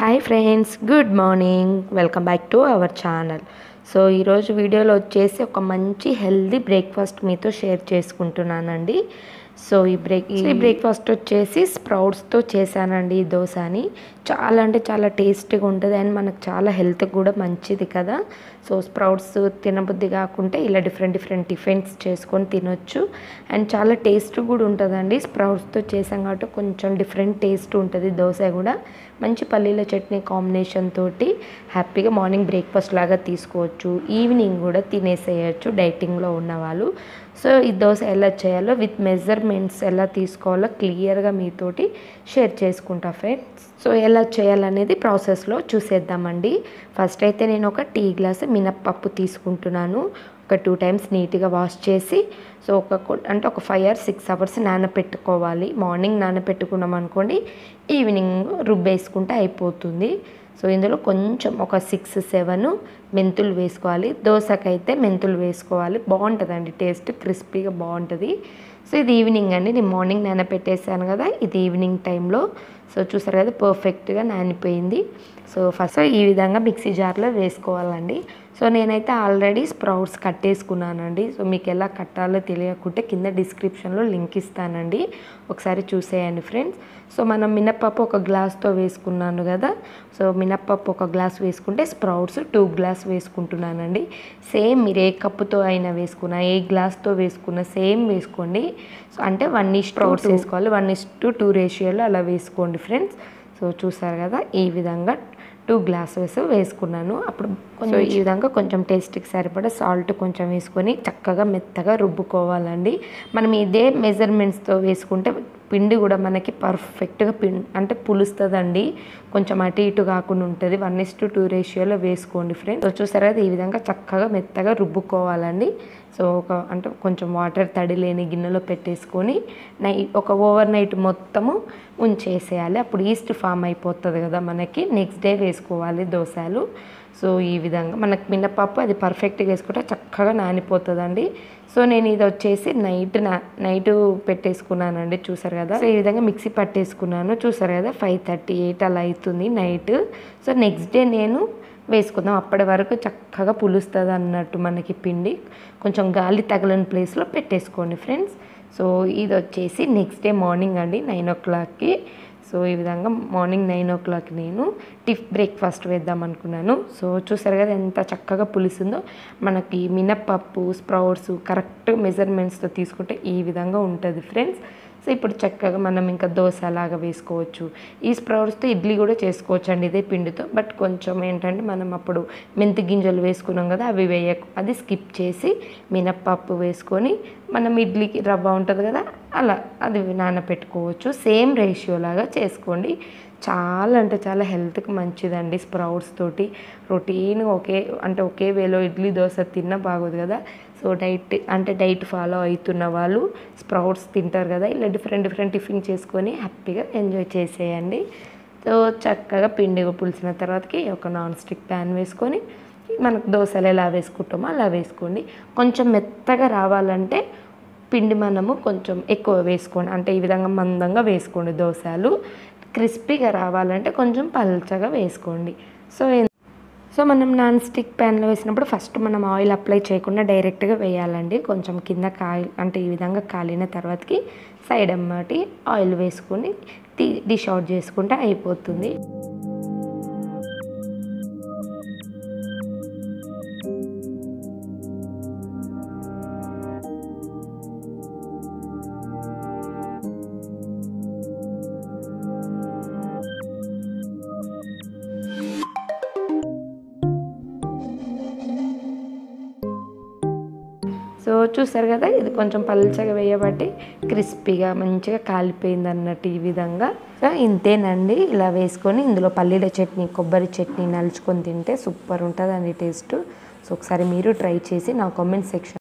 hi friends good morning welcome back to our channel so ఈరోజు వీడియోలో వచ్చేసి ఒక మంచి హెల్దీ బ్రేక్ఫాస్ట్ మీతో షేర్ చేసుకుంటున్నానండి సో ఈ బ్రేక్ ఈ బ్రేక్ఫాస్ట్ వచ్చేసి స్ప్రౌట్స్తో చేశానండి ఈ దోశని చాలా అంటే చాలా టేస్టీగా ఉంటుంది అండ్ మనకు చాలా హెల్త్ కూడా మంచిది కదా సో స్ప్రౌట్స్ తినబుద్ధి కాకుంటే ఇలా డిఫరెంట్ డిఫరెంట్ టిఫిన్స్ చేసుకొని తినొచ్చు అండ్ చాలా టేస్ట్ కూడా ఉంటుందండి స్ప్రౌట్స్తో చేసాం కాబట్టి కొంచెం డిఫరెంట్ టేస్ట్ ఉంటుంది దోశ కూడా మంచి పల్లీల చట్నీ కాంబినేషన్ తోటి హ్యాపీగా మార్నింగ్ బ్రేక్ఫాస్ట్ లాగా తీసుకోవచ్చు ఈవినింగ్ కూడా తినేసేయచ్చు డైటింగ్లో ఉన్నవాళ్ళు సో ఈ దోశ ఎలా చేయాలో విత్ మెజర్మెంట్స్ ఎలా తీసుకోవాలో క్లియర్గా మీతోటి షేర్ చేసుకుంటా ఫ్రెండ్స్ సో ఎలా చేయాలనేది ప్రాసెస్లో చూసేద్దామండి ఫస్ట్ అయితే నేను ఒక టీ గ్లాస్ మినప్పప్పు తీసుకుంటున్నాను ఒక టూ టైమ్స్ నీట్గా వాష్ చేసి సో ఒక కొ- అంటే ఒక ఫైవ్ ఆర్ సిక్స్ అవర్స్ నానబెట్టుకోవాలి మార్నింగ్ నానబెట్టుకున్నాం అనుకోండి ఈవినింగ్ రుబ్బేసుకుంటే అయిపోతుంది సో ఇందులో కొంచెం ఒక సిక్స్ సెవెన్ మెంతులు వేసుకోవాలి దోశకైతే మెంతులు వేసుకోవాలి బాగుంటుందండి టేస్ట్ క్రిస్పీగా బాగుంటుంది సో ఇది ఈవినింగ్ అండి నేను మార్నింగ్ నానబెట్టేసాను కదా ఇది ఈవినింగ్ టైంలో సో చూసారు కదా పర్ఫెక్ట్గా నానిపోయింది సో ఫస్ట్ ఈ విధంగా మిక్సీ జార్లో వేసుకోవాలండి సో నేనైతే ఆల్రెడీ స్ప్రౌట్స్ కట్టేసుకున్నానండి సో మీకు ఎలా కట్టాలో తెలియకుంటే కింద డిస్క్రిప్షన్లో లింక్ ఇస్తానండి ఒకసారి చూసేయండి ఫ్రెండ్స్ సో మనం మినప్పప్పు ఒక గ్లాస్తో వేసుకున్నాను కదా సో మినప్పప్పు ఒక గ్లాస్ వేసుకుంటే స్ప్రౌట్స్ టూ గ్లాస్ వేసుకుంటున్నానండి సేమ్ మీరు ఏ కప్పుతో అయినా వేసుకున్నా ఏ గ్లాస్తో వేసుకున్నా సేమ్ వేసుకోండి సో అంటే వన్ ఇస్ స్ప్రౌట్స్ వేసుకోవాలి వన్ ఇస్ టు టూ రేషియోలో అలా వేసుకోండి ఫ్రెండ్స్ సో చూసారు కదా ఈ విధంగా టూ గ్లాసెస్ వేసుకున్నాను అప్పుడు కొంచెం ఈ విధంగా కొంచెం టేస్ట్కి సరిపడా సాల్ట్ కొంచెం వేసుకొని చక్కగా మెత్తగా రుబ్బుకోవాలండి మనం ఇదే మెజర్మెంట్స్తో వేసుకుంటే పిండి కూడా మనకి పర్ఫెక్ట్గా పిం అంటే పులుస్తుందండి కొంచెం అటు ఇటు కాకుండా ఉంటుంది వన్ ఇస్ టు టూ రేషియోలో వేసుకోండి ఫ్రెండ్స్ సో చూసారు కదా ఈ విధంగా చక్కగా మెత్తగా రుబ్బుకోవాలండి సో ఒక అంటే కొంచెం వాటర్ తడి లేని గిన్నెలో పెట్టేసుకొని నై ఒక ఓవర్ నైట్ మొత్తము ఉంచేసేయాలి అప్పుడు ఈస్ట్ ఫామ్ అయిపోతుంది కదా మనకి నెక్స్ట్ డే వేసుకోవాలి దోశలు సో ఈ విధంగా మనకు మినపప్పు అది పర్ఫెక్ట్గా వేసుకుంటే చక్కగా నానిపోతుందండి సో నేను ఇది వచ్చేసి నైట్ నా నైట్ పెట్టేసుకున్నానండి చూసారు కదా సో ఈ విధంగా మిక్సీ పట్టేసుకున్నాను చూసారు కదా ఫైవ్ థర్టీ ఎయిట్ అలా అవుతుంది నైట్ సో నెక్స్ట్ డే నేను వేసుకుందాం అప్పటి వరకు చక్కగా పులుస్తుంది అన్నట్టు మనకి పిండి కొంచెం గాలి తగలని ప్లేస్లో పెట్టేసుకోండి ఫ్రెండ్స్ సో ఇది వచ్చేసి నెక్స్ట్ డే మార్నింగ్ అండి నైన్ ఓ క్లాక్కి సో ఈ విధంగా మార్నింగ్ నైన్ ఓ క్లాక్ నేను టిఫ్ బ్రేక్ఫాస్ట్ వేద్దాం అనుకున్నాను సో చూసారు కదా ఎంత చక్కగా పులిసిందో మనకి మినప్పప్పు స్ప్రౌట్స్ కరెక్ట్ మెజర్మెంట్స్తో తీసుకుంటే ఈ విధంగా ఉంటుంది ఫ్రెండ్స్ సో ఇప్పుడు చక్కగా మనం ఇంకా దోశ లాగా వేసుకోవచ్చు ఈ స్ప్రౌట్స్తో ఇడ్లీ కూడా చేసుకోవచ్చు అండి ఇదే పిండితో బట్ కొంచెం ఏంటంటే మనం అప్పుడు మెంతి గింజలు వేసుకున్నాం కదా అవి వేయకు అది స్కిప్ చేసి మినప్పప్పు వేసుకొని మనం ఇడ్లీకి రవ్వ ఉంటుంది కదా అలా అది నానబెట్టుకోవచ్చు సేమ్ రేషియో లాగా చేసుకోండి చాలా అంటే చాలా హెల్త్కి మంచిదండి స్ప్రౌట్స్ తోటి రొటీన్గా ఒకే అంటే ఒకే వేలో ఇడ్లీ దోశ తిన్నా బాగోదు కదా సో డైట్ అంటే డైట్ ఫాలో అవుతున్న వాళ్ళు స్ప్రౌట్స్ తింటారు కదా ఇలా డిఫరెంట్ డిఫరెంట్ టిఫిన్ చేసుకొని హ్యాపీగా ఎంజాయ్ చేసేయండి సో చక్కగా పిండి పులిసిన తర్వాతకి ఒక నాన్ స్టిక్ ప్యాన్ వేసుకొని మనకు దోశలు ఎలా వేసుకుంటామో అలా వేసుకోండి కొంచెం మెత్తగా రావాలంటే పిండి మనము కొంచెం ఎక్కువ వేసుకోండి అంటే ఈ విధంగా మందంగా వేసుకోండి దోశలు క్రిస్పీగా రావాలంటే కొంచెం పల్చగా వేసుకోండి సో ఎన్- సో మనం నాన్ స్టిక్ ప్యాన్లో వేసినప్పుడు ఫస్ట్ మనం ఆయిల్ అప్లై చేయకుండా డైరెక్ట్గా వేయాలండి కొంచెం కింద కాయ అంటే ఈ విధంగా కాలిన తర్వాతకి సైడ్ అమ్మటి ఆయిల్ వేసుకొని డి- డిష్ అవుట్ చేసుకుంటే అయిపోతుంది సో చూసారు కదా ఇది కొంచెం పల్చగా వేయబట్టి క్రిస్పీగా మంచిగా కాలిపోయింది అన్నట్టు ఈ విధంగా సో ఇంతేనండి ఇలా వేసుకొని ఇందులో పల్లీల చట్నీ కొబ్బరి చట్నీ నలుచుకొని తింటే సూపర్ ఉంటుందండి టేస్ట్ సో ఒకసారి మీరు ట్రై చేసి నా కామెంట్ సెక్షన్